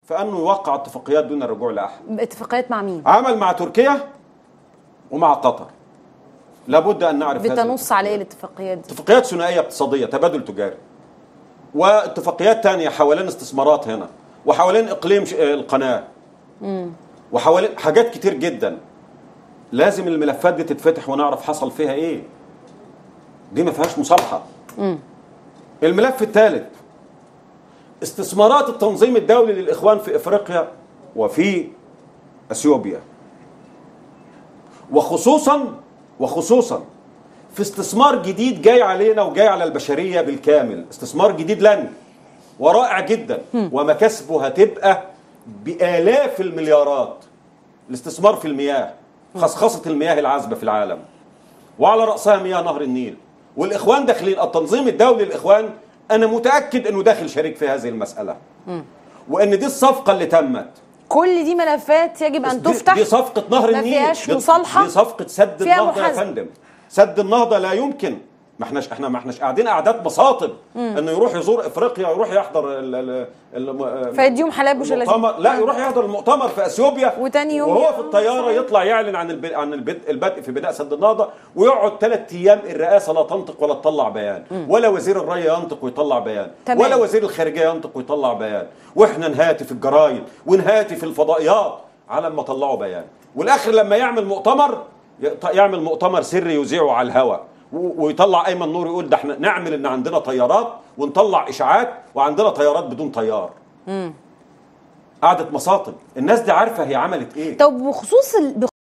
فانه يوقع اتفاقيات دون الرجوع لاحد اتفاقيات مع مين عمل مع تركيا ومع قطر لابد ان نعرف هذه بتنص على ايه الاتفاقيات دي اتفاقيات ثنائيه اقتصاديه تبادل تجاري واتفاقيات تانية حوالين استثمارات هنا وحوالين اقليم ش- آه، القناه وحوالين حاجات كتير جدا لازم الملفات دي تتفتح ونعرف حصل فيها ايه دي ما فيهاش مصالحه الملف الثالث استثمارات التنظيم الدولي للاخوان في افريقيا وفي اثيوبيا وخصوصا وخصوصا في استثمار جديد جاي علينا وجاي على البشريه بالكامل استثمار جديد لن ورائع جدا ومكاسبه هتبقى بالاف المليارات الاستثمار في المياه خصخصه المياه العذبه في العالم وعلى راسها مياه نهر النيل والاخوان داخلين التنظيم الدولي للاخوان انا متاكد انه داخل شريك في هذه المساله وان دي الصفقه اللي تمت كل دي ملفات يجب ان دي, تفتح دي صفقة نهر ما النيل فيهاش دي- مصالحة دي صفقة سد فيها النهضة يا محاسبة. فندم سد النهضة لا يمكن ما احناش احنا ما احناش قاعدين قعدات مصاطب انه يروح يزور افريقيا ويروح يحضر ال ال ال فيديهم حلال بوش المؤتمر لا يروح يحضر المؤتمر في اثيوبيا وتاني يوم وهو يقوم في الطياره يطلع يعلن عن الب... عن البدء البدء في بناء سد النهضه ويقعد ثلاث ايام الرئاسه لا تنطق ولا تطلع بيان ولا وزير الري ينطق ويطلع بيان تمام. ولا وزير الخارجيه ينطق ويطلع بيان واحنا نهاتي في الجرايد ونهاتي في الفضائيات على ما طلعوا بيان والاخر لما يعمل مؤتمر يط- يعمل مؤتمر سري يذيعه على الهواء و- ويطلع ايمن نور يقول ده احنا نعمل ان عندنا طيارات ونطلع اشاعات وعندنا طيارات بدون طيار قعدت مصاطب الناس دي عارفه هي عملت ايه طب بخصوص ال...